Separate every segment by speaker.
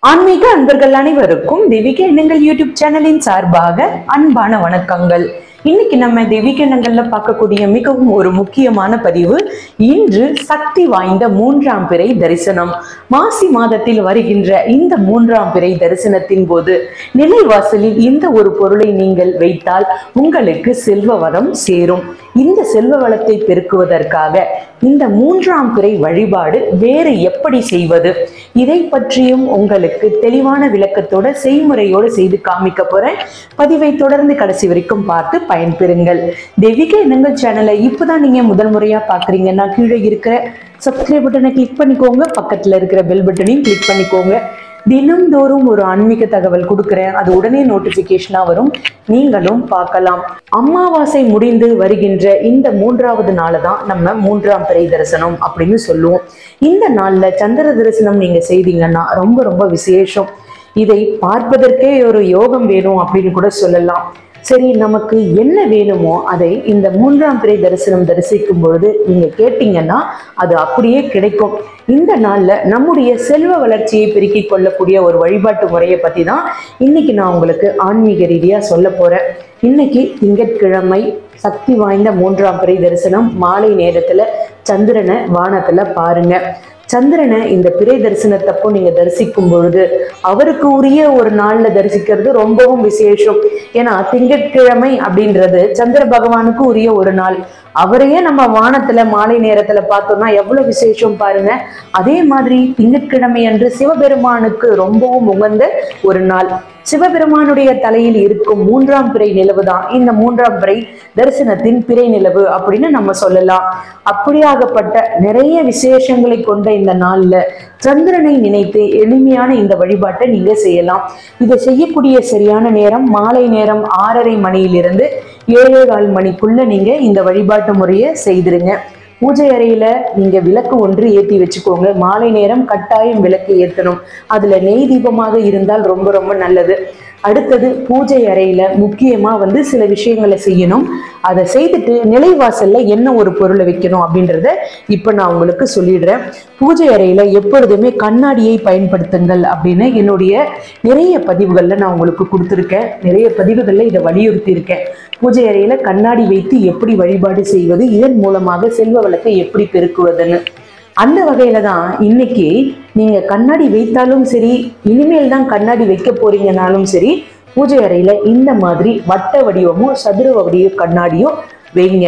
Speaker 1: ஆன்மீக அன்பர்கள் அனைவருக்கும் தெய்வீக எண்ணங்கள் யூடியூப் சேனலின் சார்பாக அன்பான வணக்கங்கள் இன்னைக்கு நம்ம தெய்வீக எண்ணங்கள்ல பார்க்கக்கூடிய மிகவும் ஒரு முக்கியமான பதிவு இன்று சக்தி வாய்ந்த மூன்றாம் பிறை தரிசனம் மாசி மாதத்தில் வருகின்ற இந்த மூன்றாம் பிறை தரிசனத்தின் போது நிலைவாசலில் இந்த ஒரு பொருளை நீங்கள் வைத்தால் உங்களுக்கு செல்வ வரம் சேரும் இந்த செல்வ வளத்தை பெருக்குவதற்காக இந்த மூன்றாம் பிறை வழிபாடு வேறு எப்படி செய்வது இதை பற்றியும் உங்களுக்கு தெளிவான விளக்கத்தோட செய்முறையோடு செய்து காமிக்க போறேன் பதிவை தொடர்ந்து கடைசி வரைக்கும் பார்த்து பயன்பெறுங்கள் தெய்வீக எண்ணங்கள் சேனலை இப்போதான் நீங்க முதல் முறையா பாக்குறீங்கன்னா கீழே இருக்கிற சப்ஸ்கிரைப் பட்டனை கிளிக் பண்ணிக்கோங்க பக்கத்துல இருக்கிற பெல் பட்டனையும் கிளிக் பண்ணிக்கோங்க தினம்தோறும் ஒரு ஆன்மீக தகவல் கொடுக்குறேன் அது உடனே நோட்டிபிகேஷனா வரும் நீங்களும் பார்க்கலாம் அமாவாசை முடிந்து வருகின்ற இந்த மூன்றாவது நாளை தான் நம்ம மூன்றாம் பிறை தரிசனம் அப்படின்னு சொல்லுவோம் இந்த நாள்ல சந்திர தரிசனம் நீங்க செய்தீங்கன்னா ரொம்ப ரொம்ப விசேஷம் இதை பார்ப்பதற்கே ஒரு யோகம் வேணும் அப்படின்னு கூட சொல்லலாம் சரி நமக்கு என்ன வேணுமோ அதை இந்த மூன்றாம் பிறை தரிசனம் தரிசிக்கும் பொழுது நீங்க கேட்டீங்கன்னா அது அப்படியே கிடைக்கும் இந்த நாள்ல நம்முடைய செல்வ வளர்ச்சியை பெருக்கிக் கொள்ளக்கூடிய ஒரு வழிபாட்டு முறையை பத்தி தான் இன்னைக்கு நான் உங்களுக்கு ஆன்மீக ரீதியா சொல்ல போறேன் இன்னைக்கு திங்கட்கிழமை சக்தி வாய்ந்த மூன்றாம் பிறை தரிசனம் மாலை நேரத்துல சந்திரனை வானத்துல பாருங்க சந்திரனை இந்த பிறை தரிசனத்தப்போ நீங்க தரிசிக்கும் பொழுது அவருக்கு உரிய ஒரு நாள்ல தரிசிக்கிறது ரொம்பவும் விசேஷம் ஏன்னா திங்கட்கிழமை அப்படின்றது சந்திர பகவானுக்கு உரிய ஒரு நாள் அவரையே நம்ம வானத்துல மாலை நேரத்துல பார்த்தோம்னா எவ்வளவு விசேஷம் பாருங்க அதே மாதிரி திங்கட்கிழமை அன்று சிவபெருமானுக்கு ரொம்பவும் உகந்த ஒரு நாள் சிவபெருமானுடைய தலையில் இருக்கும் மூன்றாம் பிறை நிலவு தான் இந்த மூன்றாம் பிறை தரிசனத்தின் பிறை நிலவு அப்படின்னு நம்ம சொல்லலாம் அப்படியாகப்பட்ட நிறைய விசேஷங்களை கொண்ட இந்த நாள்ல சந்திரனை நினைத்து எளிமையான இந்த வழிபாட்டை நீங்க செய்யலாம் இதை செய்யக்கூடிய சரியான நேரம் மாலை நேரம் ஆறரை மணியிலிருந்து ஏழே கால் மணிக்குள்ள நீங்க இந்த வழிபாட்டு முறையை செய்திருங்க பூஜை அறையில நீங்க விளக்கு ஒன்று ஏற்றி வச்சுக்கோங்க மாலை நேரம் கட்டாயம் விளக்கு ஏற்றணும் அதுல நெய் தீபமாக இருந்தால் ரொம்ப ரொம்ப நல்லது அடுத்தது பூஜை அறையில முக்கியமா வந்து சில விஷயங்களை செய்யணும் அதை செய்துட்டு நிலைவாசல்ல என்ன ஒரு பொருளை வைக்கணும் அப்படின்றத இப்ப நான் உங்களுக்கு சொல்லிடுறேன் பூஜை அறையில எப்பொழுதுமே கண்ணாடியை பயன்படுத்துங்கள் அப்படின்னு என்னுடைய நிறைய பதிவுகள்ல நான் உங்களுக்கு கொடுத்துருக்கேன் நிறைய பதிவுகள்ல இதை வலியுறுத்தி இருக்கேன் பூஜை அறையில கண்ணாடி வைத்து எப்படி வழிபாடு செய்வது இதன் மூலமாக செல்வ வளத்தை எப்படி பெருக்குவதுன்னு அந்த வகையில தான் இன்னைக்கு நீங்க கண்ணாடி வைத்தாலும் சரி இனிமேல் தான் கண்ணாடி வைக்க போறீங்கனாலும் சரி பூஜை அறையில இந்த மாதிரி வட்ட வடிவமோ சதுர வடிவ கண்ணாடியோ வைங்க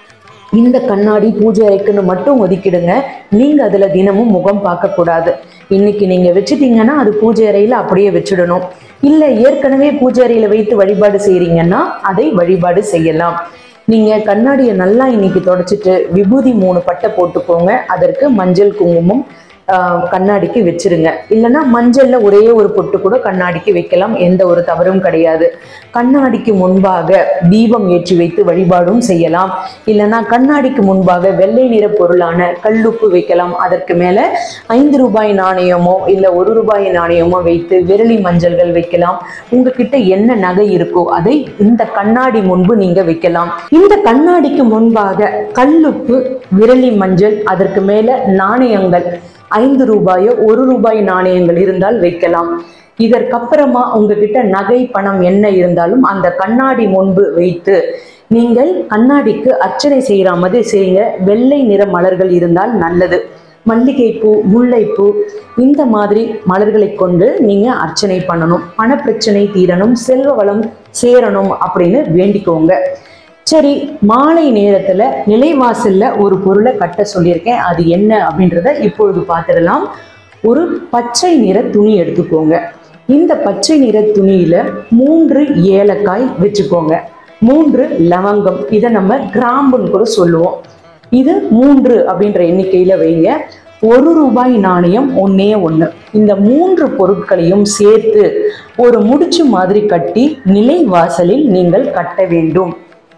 Speaker 1: இந்த கண்ணாடி பூஜை அறைக்குன்னு மட்டும் ஒதுக்கிடுங்க நீங்க அதுல தினமும் முகம் பார்க்க கூடாது இன்னைக்கு நீங்க வச்சுட்டீங்கன்னா அது பூஜை அறையில அப்படியே வச்சிடணும் இல்ல ஏற்கனவே பூஜை அறையில வைத்து வழிபாடு செய்றீங்கன்னா அதை வழிபாடு செய்யலாம் நீங்க கண்ணாடியை நல்லா இன்னைக்கு தொடச்சிட்டு விபூதி மூணு பட்டை போட்டுக்கோங்க அதற்கு மஞ்சள் குங்குமம் ஆஹ், கண்ணாடிக்கு வச்சிருங்க இல்லைன்னா மஞ்சள்ல ஒரே ஒரு பொட்டு கூட கண்ணாடிக்கு வைக்கலாம் எந்த ஒரு தவறும் கிடையாது கண்ணாடிக்கு முன்பாக தீபம் ஏற்றி வைத்து வழிபாடும் செய்யலாம் இல்லைன்னா கண்ணாடிக்கு முன்பாக வெள்ளை நிற பொருளான கல்லுப்பு வைக்கலாம் அதற்கு மேல ஐந்து ரூபாய் நாணயமோ இல்ல ஒரு ரூபாய் நாணயமோ வைத்து விரலி மஞ்சள்கள் வைக்கலாம் உங்ககிட்ட என்ன நகை இருக்கோ அதை இந்த கண்ணாடி முன்பு நீங்க வைக்கலாம் இந்த கண்ணாடிக்கு முன்பாக கல்லுப்பு விரலி மஞ்சள் அதற்கு மேல நாணயங்கள் ஐந்து ரூபாயோ ஒரு ரூபாய் நாணயங்கள் இருந்தால் வைக்கலாம் இதற்கப்புறமா உங்ககிட்ட நகை பணம் என்ன இருந்தாலும் அந்த கண்ணாடி முன்பு வைத்து நீங்கள் கண்ணாடிக்கு அர்ச்சனை செய்கிற மாதிரி செய்யுங்க வெள்ளை நிற மலர்கள் இருந்தால் நல்லது மல்லிகைப்பூ முல்லைப்பூ இந்த மாதிரி மலர்களை கொண்டு நீங்க அர்ச்சனை பண்ணணும் பணப்பிரச்சனை தீரணும் செல்வ வளம் சேரணும் அப்படின்னு வேண்டிக்கோங்க சரி மாலை நேரத்துல நிலைவாசல்ல ஒரு பொருளை கட்ட சொல்லியிருக்கேன் அது என்ன அப்படின்றத இப்பொழுது பார்த்துடலாம் ஒரு பச்சை நிற துணி எடுத்துக்கோங்க இந்த பச்சை நிற துணியில மூன்று ஏலக்காய் வச்சுக்கோங்க மூன்று லவங்கம் இதை நம்ம கிராம்புன்னு கூட சொல்லுவோம் இது மூன்று அப்படின்ற எண்ணிக்கையில வைங்க ஒரு ரூபாய் நாணயம் ஒன்னே ஒன்று இந்த மூன்று பொருட்களையும் சேர்த்து ஒரு முடிச்சு மாதிரி கட்டி நிலை வாசலில் நீங்கள் கட்ட வேண்டும்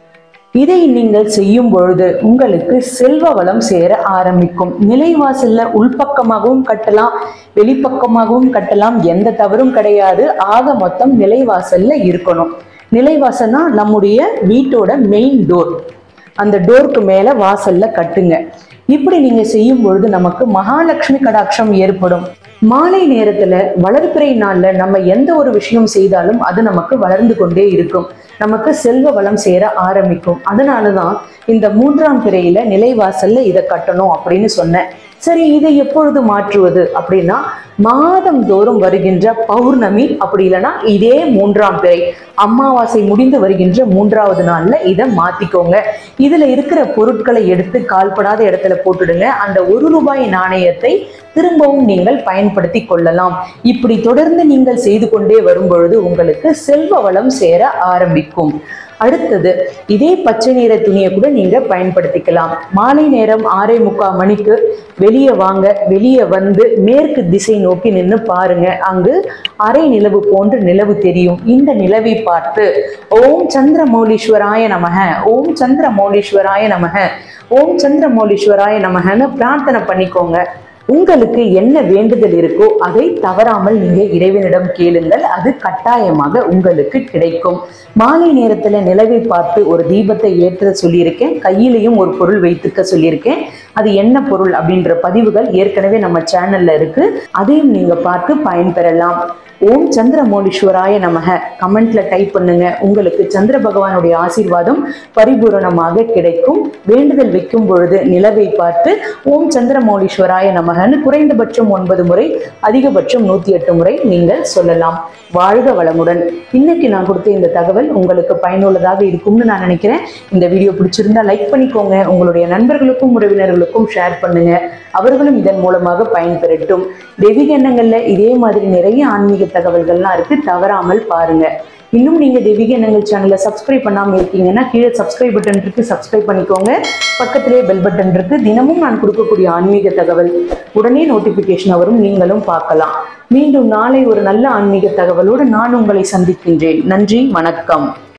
Speaker 1: இதை நீங்கள் செய்யும் பொழுது உங்களுக்கு செல்வ வளம் சேர ஆரம்பிக்கும் நிலைவாசல்ல உள்பக்கமாகவும் கட்டலாம் வெளிப்பக்கமாகவும் கட்டலாம் எந்த தவறும் கிடையாது ஆக மொத்தம் நிலைவாசல்ல இருக்கணும் நிலைவாசல்னா நம்முடைய வீட்டோட மெயின் டோர் அந்த டோருக்கு மேல வாசல்ல கட்டுங்க இப்படி நீங்க செய்யும் பொழுது நமக்கு மகாலட்சுமி கடாட்சம் ஏற்படும் மாலை நேரத்துல வளர்பிறை நாள்ல நம்ம எந்த ஒரு விஷயம் செய்தாலும் அது நமக்கு வளர்ந்து கொண்டே இருக்கும் நமக்கு செல்வ வளம் சேர ஆரம்பிக்கும் அதனாலதான் இந்த மூன்றாம் பிறையில நிலைவாசல்ல இதை கட்டணும் அப்படின்னு சொன்னேன் சரி இதை எப்பொழுது மாற்றுவது அப்படின்னா மாதம் தோறும் வருகின்ற பௌர்ணமி அப்படி இல்லைன்னா இதே மூன்றாம் பிறை அமாவாசை முடிந்து வருகின்ற மூன்றாவது நாள்ல இதை மாத்திக்கோங்க இதுல இருக்கிற பொருட்களை எடுத்து கால்படாத இடத்துல போட்டுடுங்க அந்த ஒரு ரூபாய் நாணயத்தை திரும்பவும் நீங்கள் பயன்படுத்தி கொள்ளலாம் இப்படி தொடர்ந்து நீங்கள் செய்து கொண்டே வரும் பொழுது உங்களுக்கு செல்வ வளம் சேர ஆரம்பிக்கும் அடுத்தது இதே பச்சை நிற துணியை கூட நீங்க பயன்படுத்திக்கலாம் மாலை நேரம் ஆறே முக்கால் மணிக்கு வெளியே வாங்க வெளியே வந்து மேற்கு திசை நோக்கி நின்று பாருங்க அங்கு அரை நிலவு போன்று நிலவு தெரியும் இந்த நிலவை பார்த்து ஓம் சந்திரமௌலீஸ்வராய நமக ஓம் சந்திரமௌலீஸ்வராய நமக ஓம் சந்திரமௌலீஸ்வராய நமகன்னு பிரார்த்தனை பண்ணிக்கோங்க உங்களுக்கு என்ன வேண்டுதல் இருக்கோ அதை தவறாமல் நீங்க இறைவனிடம் கேளுங்கள் அது கட்டாயமாக உங்களுக்கு கிடைக்கும் மாலை நேரத்துல நிலவை பார்த்து ஒரு தீபத்தை ஏற்ற சொல்லியிருக்கேன் கையிலையும் ஒரு பொருள் வைத்துக்க சொல்லியிருக்கேன் அது என்ன பொருள் அப்படின்ற பதிவுகள் ஏற்கனவே நம்ம சேனல்ல இருக்கு அதையும் நீங்க பார்த்து பயன்பெறலாம் ஓம் சந்திரமௌலீஸ்வராய நமக கமெண்ட்ல டைப் பண்ணுங்க உங்களுக்கு சந்திர பகவானுடைய ஆசீர்வாதம் பரிபூரணமாக கிடைக்கும் வேண்டுதல் வைக்கும் பொழுது நிலவை பார்த்து ஓம் சந்திரமௌலீஸ்வராய நமகன்னு குறைந்தபட்சம் ஒன்பது முறை அதிகபட்சம் நூத்தி எட்டு முறை நீங்கள் சொல்லலாம் வாழ்க வளமுடன் இன்னைக்கு நான் கொடுத்த இந்த தகவல் உங்களுக்கு பயனுள்ளதாக இருக்கும்னு நான் நினைக்கிறேன் இந்த வீடியோ பிடிச்சிருந்தா லைக் பண்ணிக்கோங்க உங்களுடைய நண்பர்களுக்கும் உறவினர்களுக்கும் ஷேர் பண்ணுங்க அவர்களும் இதன் மூலமாக பயன்பெறட்டும் தெய்வீக எண்ணங்கள்ல இதே மாதிரி நிறைய ஆன்மீக தகவல்கள்லாம் இருக்கு தவறாமல் பாருங்க இன்னும் நீங்க தெய்வீக எண்ணங்கள் சேனலை சப்ஸ்கிரைப் பண்ணாம இருக்கீங்கன்னா கீழே சப்ஸ்கிரைப் பட்டன் இருக்கு சப்ஸ்கிரைப் பண்ணிக்கோங்க பக்கத்திலே பெல் பட்டன் இருக்கு தினமும் நான் கொடுக்கக்கூடிய ஆன்மீக தகவல் உடனே நோட்டிபிகேஷன் வரும் நீங்களும் பார்க்கலாம் மீண்டும் நாளை ஒரு நல்ல ஆன்மீக தகவலோடு நான் உங்களை சந்திக்கின்றேன் நன்றி வணக்கம்